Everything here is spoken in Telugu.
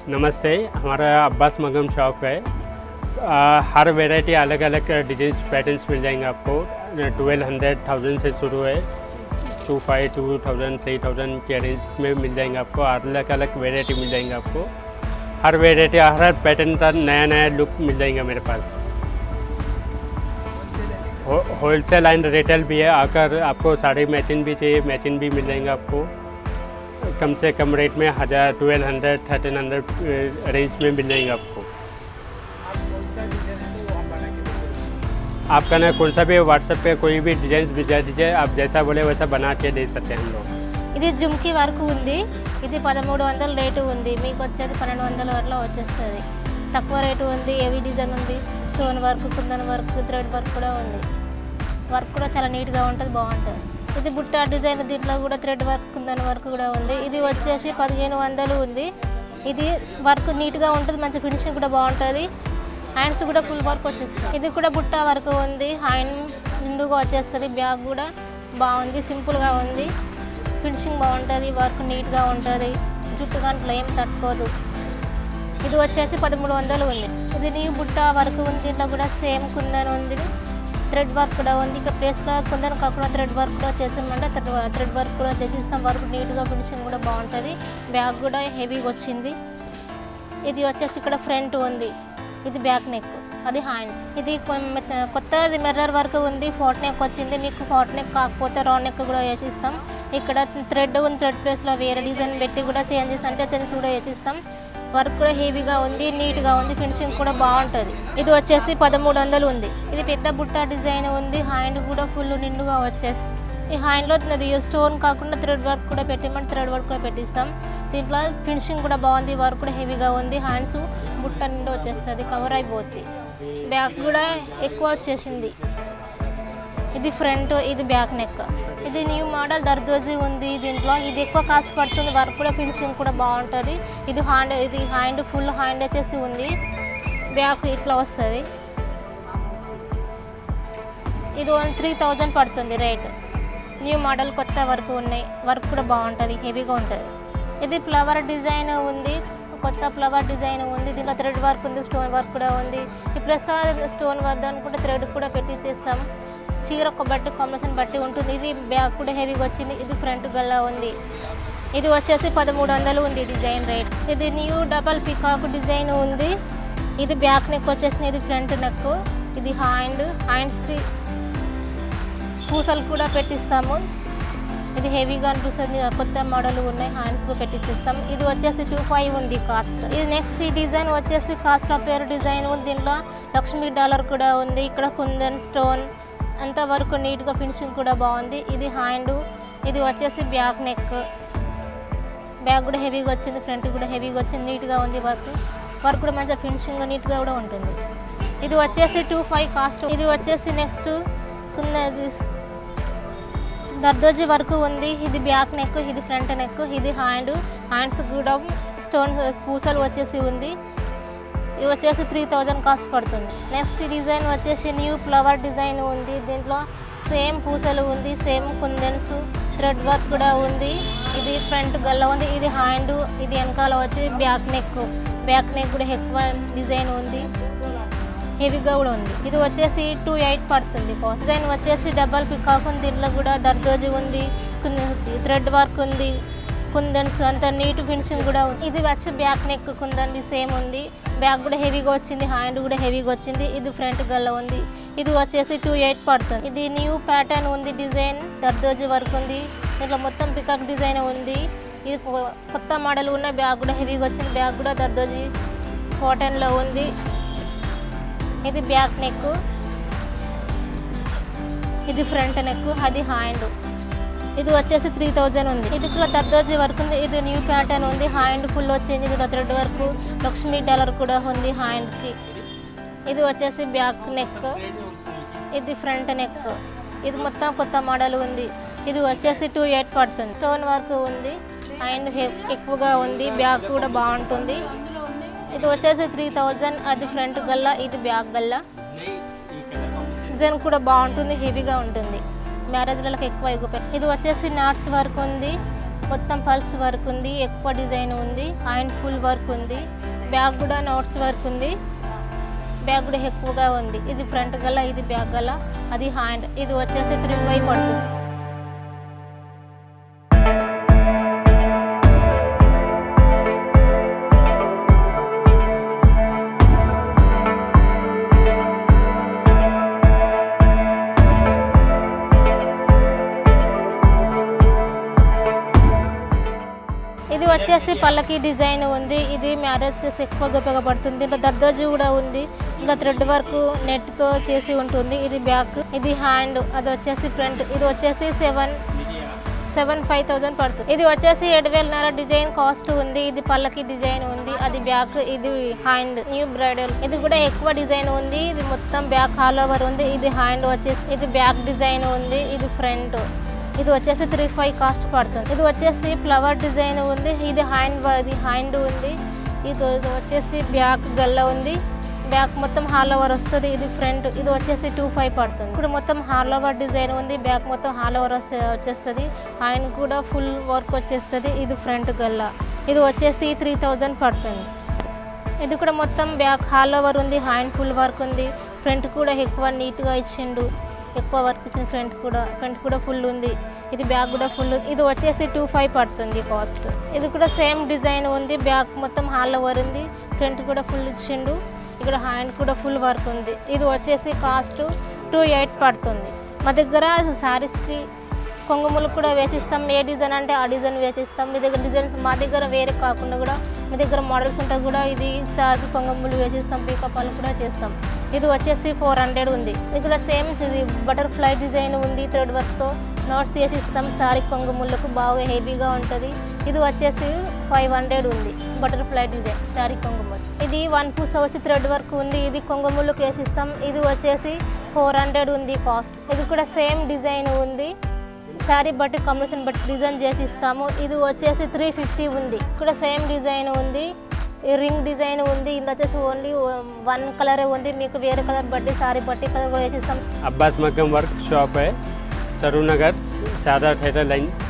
नमस्ते हमारा अब्बास मगम शॉप है आ, हर वैरायटी अलग अलग डिजाइन पैटर्न्स मिल जाएंगे आपको ट्वेल्व हंड्रेड थाउजेंड से शुरू है two five two thousand three thousand के रेंज में मिल जाएंगे आपको अलग अलग वैरायटी मिल जाएंगे आपको हर वैरायटी हर पैटर्न का नया नया लुक मिल जाएगा मेरे पास होलसेल एंड रिटेल भी है आकर आपको साड़ी मैचिंग भी चाहिए मैचिंग भी मिल जाएंगे आपको कम से कम रेट में हज़ार twelve hundred thirteen hundred range में मिल जाएंगे आपको आपका ना कौन सा भी व्हाट्सएप पे कोई भी डिजाइन भिजा दीजिए आप जैसा बोले वैसा बना के दे सकते हैं हम लोग ఇది జుమ్కి వరకు ఉంది ఇది పదమూడు వందల రేటు ఉంది మీకు వచ్చేది పన్నెండు వందల అట్లా వచ్చేస్తుంది తక్కువ రేటు ఉంది హెవీ డిజైన్ ఉంది stone work kundan work thread work కూడా ఉంది వర్క్ కూడా చాలా నీట్గా ఉంటుంది బాగుంటుంది ఇది బుట్ట డిజైన్ దీంట్లో కూడా థ్రెడ్ వర్క్ కుందన్ వర్క్ కూడా ఉంది ఇది వచ్చేసి పదిహేను వందలు ఉంది ఇది వర్క్ నీట్గా ఉంటుంది మంచి ఫినిషింగ్ కూడా బాగుంటుంది హ్యాండ్స్ కూడా ఫుల్ వర్క్ వచ్చేస్తుంది ఇది కూడా బుట్ట వర్క్ ఉంది హ్యాండ్ నిండుగా వచ్చేస్తుంది బ్యాగ్ కూడా బాగుంది సింపుల్గా ఉంది ఫినిషింగ్ బాగుంటుంది వర్క్ నీట్గా ఉంటుంది జుట్టు గంటలు ఏం తట్టుకోదు ఇది వచ్చేసి పదమూడు వందలు ఉంది ఇది నీ బుట్ట వర్క్ ఉంది దీంట్లో కూడా సేమ్ కుందన్ ఉంది థ్రెడ్ వర్క్ కూడా ఉంది ఇక్కడ ప్లేస్లో కుందన్ కాకుండా థ్రెడ్ వర్క్ కూడా చేసామంటే థ్రెడ్ వర్క్ కూడా చేసిస్తాం వర్క్ నీట్గా ఫినిషింగ్ కూడా బాగుంటుంది బ్యాగ్ కూడా హెవీగా వచ్చింది ఇది వచ్చేసి ఇక్కడ ఫ్రంట్ ఉంది ఇది బ్యాక్ నెక్ అది హ్యాండ్ ఇది కొ- కొత్తది మిర్రర్ వర్క్ ఉంది ఫోర్ట్ నెక్ వచ్చింది మీకు ఫోర్ట్ నెక్ కాకపోతే రౌండ్ నెక్ కూడా వేసిస్తాం ఇక్కడ థ్రెడ్ ఉంది థ్రెడ్ ప్లేస్లో వేరే డిజైన్ పెట్టి కూడా చేంజెస్ అంటే చేంజెస్ కూడా వేసిస్తాం వర్క్ కూడా హెవీగా ఉంది నీట్గా ఉంది ఫినిషింగ్ కూడా బాగుంటుంది ఇది వచ్చేసి పదమూడు వందలు ఉంది ఇది పెద్ద బుట్ట డిజైన్ ఉంది హ్యాండ్ కూడా ఫుల్ నిండుగా వచ్చేస్తుంది ఈ హ్యాండ్లో అది స్టోన్ కాకుండా థ్రెడ్ వర్క్ కూడా పెట్టిమంటే థ్రెడ్ వర్క్ కూడా పెట్టిస్తాం దీంట్లో ఫినిషింగ్ కూడా బాగుంది వర్క్ కూడా హెవీగా ఉంది హ్యాండ్స్ బుట్ట నిండా వచ్చేస్తుంది కవర్ అయిపోద్ది బ్యాక్ కూడా ఎక్కువ వచ్చేసింది ఇది ఫ్రంట్ ఇది బ్యాక్ నెక్ ఇది న్యూ మోడల్ దర్దోజీ ఉంది దీంట్లో ఇది ఎక్కువ కాస్ట్ పడుతుంది వర్క్ కూడా ఫినిషింగ్ కూడా బాగుంటుంది ఇది హ్యాండ్ ఇది హ్యాండ్ ఫుల్ హ్యాండ్ వచ్చేసి ఉంది బ్యాక్ ఇట్లా వస్తుంది ఇది వన్ త్రీ థౌజండ్ పడుతుంది రేట్ న్యూ మోడల్ కొత్త వర్క్ ఉన్నాయి వర్క్ కూడా బాగుంటుంది హెవీగా ఉంటుంది ఇది ఫ్లవర్ డిజైన్ ఉంది కొత్త ఫ్లవర్ డిజైన్ ఉంది దీంట్లో థ్రెడ్ వర్క్ ఉంది స్టోన్ వర్క్ కూడా ఉంది ఈ ప్రస్తుతం స్టోన్ వద్ద అనుకుంటే థ్రెడ్ కూడా పెట్టి చేస్తాం చీర ఒక బట్టి కాంబినేషన్ బట్టి ఉంటుంది ఇది బ్యాక్ కూడా హెవీగా వచ్చింది ఇది ఫ్రంట్ గల్లా ఉంది ఇది వచ్చేసి పదమూడు వందలు ఉంది డిజైన్ రేట్ ఇది న్యూ డబల్ పికాక్ డిజైన్ ఉంది ఇది బ్యాక్ నెక్ వచ్చేసి ఇది ఫ్రంట్ నెక్ ఇది హ్యాండ్ హ్యాండ్స్కి పూసలు కూడా పెట్టిస్తాము ఇది హెవీగా అనిపిస్తుంది కొత్త మోడల్ ఉన్నాయి హ్యాండ్స్ కూడా పెట్టిస్తాం ఇది వచ్చేసి టూ ఫైవ్ ఉంది కాస్ట్ ఇది నెక్స్ట్ ఈ డిజైన్ వచ్చేసి కాస్ట్ ఆఫ్ పేరు డిజైన్ ఉంది దీనిలో లక్ష్మీ డాలర్ కూడా ఉంది ఇక్కడ కుందన్ స్టోన్ అంత వరకు నీట్గా ఫినిషింగ్ కూడా బాగుంది ఇది హ్యాండ్ ఇది వచ్చేసి బ్యాక్ నెక్ బ్యాక్ కూడా హెవీగా వచ్చింది ఫ్రంట్ కూడా హెవీగా వచ్చింది నీట్గా ఉంది వర్క్ వర్క్ కూడా మంచిగా ఫినిషింగ్ నీట్గా కూడా ఉంటుంది ఇది వచ్చేసి టూ ఫైవ్ కాస్ట్ ఇది వచ్చేసి నెక్స్ట్ ఉన్నది దర్దోజీ వర్క్ ఉంది ఇది బ్యాక్ నెక్ ఇది ఫ్రంట్ నెక్ ఇది హ్యాండ్ హ్యాండ్స్ కూడా స్టోన్ పూసలు వచ్చేసి ఉంది ఇది వచ్చేసి త్రీ థౌజండ్ కాస్ట్ పడుతుంది నెక్స్ట్ డిజైన్ వచ్చేసి న్యూ ఫ్లవర్ డిజైన్ ఉంది దీంట్లో సేమ్ పూసలు ఉంది సేమ్ కుందన్స్ థ్రెడ్ వర్క్ కూడా ఉంది ఇది ఫ్రంట్ గల్ల ఉంది ఇది హ్యాండ్ ఇది వెనకాల వచ్చి బ్యాక్ నెక్ బ్యాక్ నెక్ కూడా ఎక్కువ డిజైన్ ఉంది హెవీగా కూడా ఉంది ఇది వచ్చేసి టూ ఎయిట్ పడుతుంది కాస్ట్ డిజైన్ వచ్చేసి డబల్ పికాక్ ఉంది దీంట్లో కూడా దర్దోజీ ఉంది థ్రెడ్ వర్క్ ఉంది కుందన్స్ అంత నీట్ ఫినిషింగ్ కూడా ఉంది ఇది వచ్చి బ్యాక్ నెక్ కుందండి సేమ్ ఉంది బ్యాక్ కూడా హెవీగా వచ్చింది హ్యాండ్ కూడా హెవీగా వచ్చింది ఇది ఫ్రంట్ గల్ల ఉంది ఇది వచ్చేసి టూ ఎయిట్ పడుతుంది ఇది న్యూ ప్యాటర్న్ ఉంది డిజైన్ దర్దోజీ వర్క్ ఉంది దీంట్లో మొత్తం పికాక్ డిజైన్ ఉంది ఇది కొ- కొత్త మోడల్ ఉన్న బ్యాగ్ కూడా హెవీగా వచ్చింది బ్యాగ్ కూడా దర్దోజీ కాటన్లో ఉంది ఇది బ్యాక్ నెక్ ఇది ఫ్రంట్ నెక్ అది హ్యాండ్ ఇది వచ్చేసి త్రీ థౌజండ్ ఉంది ఇది కూడా దర్దోజీ వర్క్ ఉంది ఇది న్యూ ప్యాటర్న్ ఉంది హ్యాండ్ ఫుల్ వచ్చింది ఇది థ్రెడ్ వర్క్ లక్ష్మీ డాలర్ కూడా ఉంది హ్యాండ్కి ఇది వచ్చేసి బ్యాక్ నెక్ ఇది ఫ్రంట్ నెక్ ఇది మొత్తం కొత్త మోడల్ ఉంది ఇది వచ్చేసి టూ ఎయిట్ పడుతుంది స్టోన్ వర్క్ ఉంది అండ్ ఎక్కువగా ఉంది బ్యాక్ కూడా బాగుంటుంది ఇది వచ్చేసి త్రీ థౌజండ్ అది ఫ్రంట్ గల్లా ఇది బ్యాక్ గల్లా డిజైన్ కూడా బాగుంటుంది హెవీగా ఉంటుంది మ్యారేజ్లకు ఎక్కువ ఎగుతాయి ఇది వచ్చేసి నాట్స్ వర్క్ ఉంది మొత్తం పల్స్ వర్క్ ఉంది ఎక్కువ డిజైన్ ఉంది అండ్ ఫుల్ వర్క్ ఉంది బ్యాగ్ కూడా నోట్స్ వర్క్ ఉంది బ్యాగ్ కూడా ఎక్కువగా ఉంది ఇది ఫ్రంట్ గల ఇది బ్యాగ్ గల అది హ్యాండ్ ఇది వచ్చేసి త్రీ ఫైవ్ పడుతుంది ఇది వచ్చేసి పల్లకి డిజైన్ ఉంది ఇది మ్యారేజ్కి ఎక్కువగా ఉపయోగపడుతుంది ఇంకా దద్దోజు కూడా ఉంది ఇంకా థ్రెడ్ వర్క్ నెట్తో చేసి ఉంటుంది ఇది బ్యాక్ ఇది హ్యాండ్ అది వచ్చేసి ఫ్రంట్ ఇది వచ్చేసి సెవెన్ సెవెన్ ఫైవ్ థౌజండ్ పడుతుంది ఇది వచ్చేసి ఏడు వేలన్నర డిజైన్ కాస్ట్ ఉంది ఇది పల్లకి డిజైన్ ఉంది అది బ్యాక్ ఇది హ్యాండ్ న్యూ బ్రైడల్ ఇది కూడా ఎక్కువ డిజైన్ ఉంది ఇది మొత్తం బ్యాక్ ఆల్ ఓవర్ ఉంది ఇది హ్యాండ్ వచ్చేసి ఇది బ్యాక్ డిజైన్ ఉంది ఇది ఫ్రంట్ ఇది వచ్చేసి త్రీ ఫైవ్ కాస్ట్ పడుతుంది ఇది వచ్చేసి ఫ్లవర్ డిజైన్ ఉంది ఇది హ్యాండ్ ఇది హ్యాండ్ ఉంది ఇది ఇది వచ్చేసి బ్యాక్ గల్ల ఉంది బ్యాక్ మొత్తం హాల్ ఓవర్ వస్తుంది ఇది ఫ్రంట్ ఇది వచ్చేసి టూ ఫైవ్ పడుతుంది ఇప్పుడు మొత్తం హాల్ ఓవర్ డిజైన్ ఉంది బ్యాక్ మొత్తం హాల్ ఓవర్ వస్తే వచ్చేస్తుంది హ్యాండ్ కూడా ఫుల్ వర్క్ వచ్చేస్తుంది ఇది ఫ్రంట్ గల్ల ఇది వచ్చేసి త్రీ థౌజండ్ పడుతుంది ఇది కూడా మొత్తం బ్యాక్ హాల్ ఓవర్ ఉంది హ్యాండ్ ఫుల్ వర్క్ ఉంది ఫ్రంట్ కూడా ఎక్కువ నీట్గా ఇచ్చిండు ఎక్కువ వర్క్ ఇచ్చిన ఫ్రంట్ కూడా ఫ్రంట్ కూడా ఫుల్ ఉంది ఇది బ్యాక్ కూడా ఫుల్ ఇది వచ్చేసి టూ ఫైవ్ పడుతుంది కాస్ట్ ఇది కూడా సేమ్ డిజైన్ ఉంది బ్యాక్ మొత్తం హాల్ ఓవర్ ఉంది ఫ్రంట్ కూడా ఫుల్ ఇచ్చిండు ఇక్కడ హ్యాండ్ కూడా ఫుల్ వర్క్ ఉంది ఇది వచ్చేసి కాస్ట్ టూ ఎయిట్ పడుతుంది మా దగ్గర శారీస్కి కొంగుములు కూడా వేచిస్తాం ఏ డిజైన్ అంటే ఆ డిజైన్ వేచిస్తాం మీ దగ్గర డిజైన్స్ మా దగ్గర వేరే కాకుండా కూడా మీ దగ్గర మోడల్స్ ఉంటే కూడా ఇది సారీ కొంగుములు వేచిస్తాం పీకపాలు కూడా చేస్తాం ఇది వచ్చేసి ఫోర్ హండ్రెడ్ ఉంది ఇక్కడ సేమ్ ఇది బటర్ఫ్లై డిజైన్ ఉంది థ్రెడ్ వర్క్తో నోట్స్ వేసి ఇస్తాం సారీ కొంగుముళ్ళకు బాగా హెవీగా ఉంటుంది ఇది వచ్చేసి ఫైవ్ హండ్రెడ్ ఉంది బటర్ఫ్లై డిజైన్ సారీ కొంగుములు ఇది వన్ పూస వచ్చి థ్రెడ్ వర్క్ ఉంది ఇది కొంగుముళ్ళకు వేసి ఇస్తాం ఇది వచ్చేసి ఫోర్ హండ్రెడ్ ఉంది కాస్ట్ ఇది కూడా సేమ్ డిజైన్ ఉంది శారీ బట్టి కాంబినేషన్ బట్టి డిజైన్ చేసి ఇస్తాము ఇది వచ్చేసి త్రీ ఫిఫ్టీ ఉంది ఇక్కడ సేమ్ డిజైన్ ఉంది ఈ రింగ్ డిజైన్ ఉంది ఇది వచ్చేసి ఓన్లీ వన్ కలర్ ఉంది మీకు వేరే కలర్ బట్టి సారీ బట్టి కలర్ కూడా వేసి ఇస్తాం अब्बास मगम वर्क शॉप है सरू नगर सादा थिएटर लाइन